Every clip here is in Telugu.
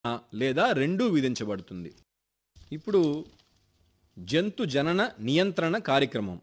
లేదా రెండూ విధించబడుతుంది ఇప్పుడు జంతు జనన నియంత్రణ కార్యక్రమం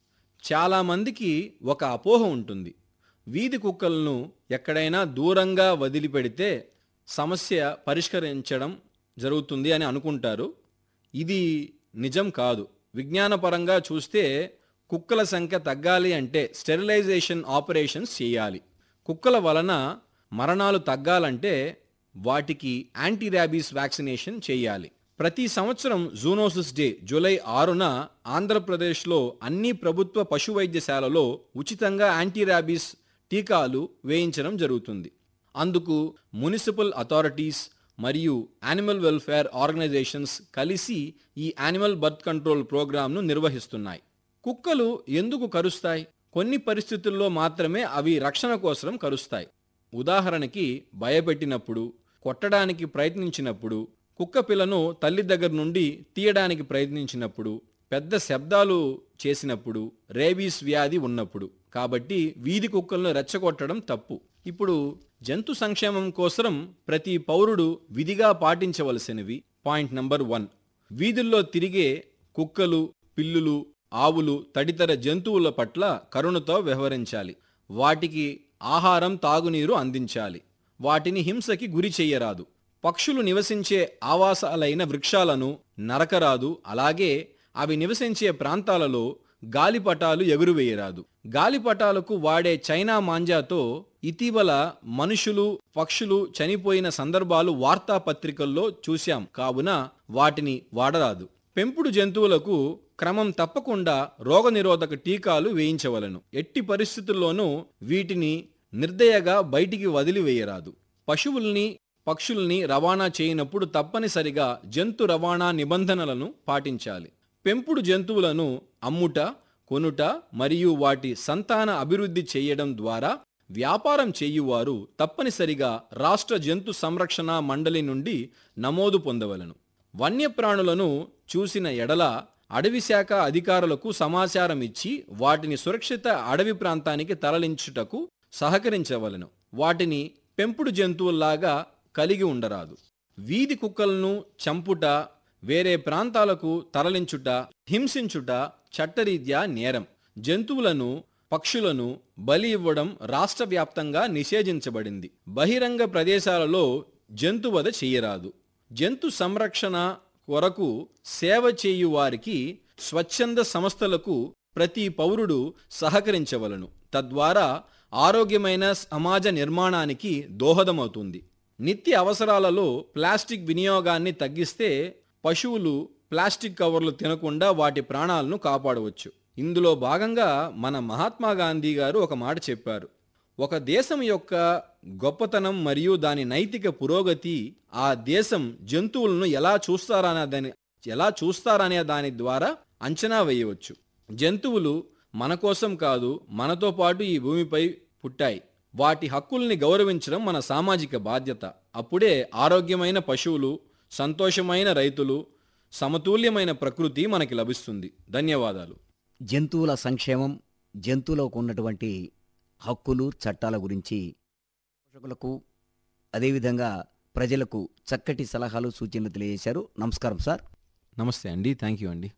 చాలామందికి ఒక అపోహ ఉంటుంది వీధి కుక్కలను ఎక్కడైనా దూరంగా వదిలిపెడితే సమస్య పరిష్కరించడం జరుగుతుంది అని అనుకుంటారు ఇది నిజం కాదు విజ్ఞానపరంగా చూస్తే కుక్కల సంఖ్య తగ్గాలి అంటే స్టెరిలైజేషన్ ఆపరేషన్స్ చేయాలి కుక్కల వలన మరణాలు తగ్గాలంటే వాటికి యాంటీ ర్యాబీస్ వ్యాక్సినేషన్ చేయాలి ప్రతి సంవత్సరం జూనోసిస్ డే జూలై ఆరున ఆంధ్రప్రదేశ్లో అన్ని ప్రభుత్వ పశు వైద్యశాలలో ఉచితంగా యాంటీ ర్యాబీస్ టీకాలు వేయించడం జరుగుతుంది అందుకు మున్సిపల్ అథారిటీస్ మరియు యానిమల్ వెల్ఫేర్ ఆర్గనైజేషన్స్ కలిసి ఈ యానిమల్ బర్త్ కంట్రోల్ ప్రోగ్రాంను నిర్వహిస్తున్నాయి కుక్కలు ఎందుకు కరుస్తాయి కొన్ని పరిస్థితుల్లో మాత్రమే అవి రక్షణ కోసం కరుస్తాయి ఉదాహరణకి భయపెట్టినప్పుడు కొట్టడానికి ప్రయత్నించినప్పుడు కుక్క పిల్లను తల్లి దగ్గర నుండి తీయడానికి ప్రయత్నించినప్పుడు పెద్ద శబ్దాలు చేసినప్పుడు రేబీస్ వ్యాధి ఉన్నప్పుడు కాబట్టి వీధి కుక్కలను రెచ్చగొట్టడం తప్పు ఇప్పుడు జంతు సంక్షేమం కోసం ప్రతి పౌరుడు విధిగా పాటించవలసినవి పాయింట్ నంబర్ వన్ వీధుల్లో తిరిగే కుక్కలు పిల్లులు ఆవులు తదితర జంతువుల పట్ల కరుణతో వ్యవహరించాలి వాటికి ఆహారం తాగునీరు అందించాలి వాటిని హింసకి గురి చెయ్యరాదు పక్షులు నివసించే ఆవాసాలైన వృక్షాలను నరకరాదు అలాగే అవి నివసించే ప్రాంతాలలో గాలిపటాలు ఎగురువేయరాదు గాలిపటాలకు వాడే చైనా మాంజాతో ఇటీవల మనుషులు పక్షులు చనిపోయిన సందర్భాలు వార్తాపత్రికల్లో చూశాం కావున వాటిని వాడరాదు పెంపుడు జంతువులకు క్రమం తప్పకుండా రోగనిరోధక టీకాలు వేయించవలను ఎట్టి పరిస్థితుల్లోనూ వీటిని నిర్దయగా బయటికి వదిలివేయరాదు పశువుల్ని పక్షుల్ని రవాణా చేయనప్పుడు తప్పనిసరిగా జంతు రవాణా నిబంధనలను పాటించాలి పెంపుడు జంతువులను అమ్ముట కొనుట మరియు వాటి సంతాన అభివృద్ధి చేయడం ద్వారా వ్యాపారం చేయువారు తప్పనిసరిగా రాష్ట్ర జంతు సంరక్షణ మండలి నుండి నమోదు పొందవలను వన్యప్రాణులను చూసిన ఎడల అడవి శాఖ అధికారులకు సమాచారం ఇచ్చి వాటిని సురక్షిత అడవి ప్రాంతానికి తరలించుటకు సహకరించవలను వాటిని పెంపుడు జంతువుల్లాగా కలిగి ఉండరాదు వీధి కుక్కలను చంపుట వేరే ప్రాంతాలకు తరలించుట హింసించుట చట్టరీత్యా నేరం జంతువులను పక్షులను బలి ఇవ్వడం రాష్ట్ర వ్యాప్తంగా నిషేధించబడింది బహిరంగ ప్రదేశాలలో జంతువధ చేయరాదు జంతు సంరక్షణ కొరకు సేవ చేయు వారికి స్వచ్ఛంద సంస్థలకు ప్రతి పౌరుడు సహకరించవలను తద్వారా ఆరోగ్యమైన సమాజ నిర్మాణానికి దోహదమవుతుంది నిత్య అవసరాలలో ప్లాస్టిక్ వినియోగాన్ని తగ్గిస్తే పశువులు ప్లాస్టిక్ కవర్లు తినకుండా వాటి ప్రాణాలను కాపాడవచ్చు ఇందులో భాగంగా మన మహాత్మా గాంధీ గారు ఒక మాట చెప్పారు ఒక దేశం యొక్క గొప్పతనం మరియు దాని నైతిక పురోగతి ఆ దేశం జంతువులను ఎలా చూస్తారనే దాని ఎలా చూస్తారనే దాని ద్వారా అంచనా వేయవచ్చు జంతువులు మన కోసం కాదు మనతో పాటు ఈ భూమిపై పుట్టాయి వాటి హక్కుల్ని గౌరవించడం మన సామాజిక బాధ్యత అప్పుడే ఆరోగ్యమైన పశువులు సంతోషమైన రైతులు సమతుల్యమైన ప్రకృతి మనకి లభిస్తుంది ధన్యవాదాలు జంతువుల సంక్షేమం జంతువులకు ఉన్నటువంటి హక్కులు చట్టాల గురించి పోషకులకు అదేవిధంగా ప్రజలకు చక్కటి సలహాలు సూచనలు తెలియజేశారు నమస్కారం సార్ నమస్తే అండి థ్యాంక్ యూ అండి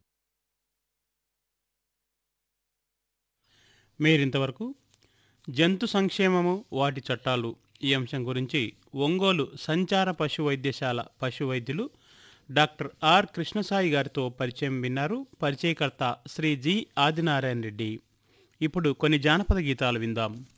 మీరింతవరకు జంతు సంక్షేమము వాటి చట్టాలు ఈ అంశం గురించి ఒంగోలు సంచార పశు వైద్యశాల పశు వైద్యులు డాక్టర్ ఆర్ కృష్ణసాయి గారితో పరిచయం విన్నారు పరిచయకర్త శ్రీ జి ఆదినారాయణ రెడ్డి ఇప్పుడు కొన్ని జానపద గీతాలు విందాం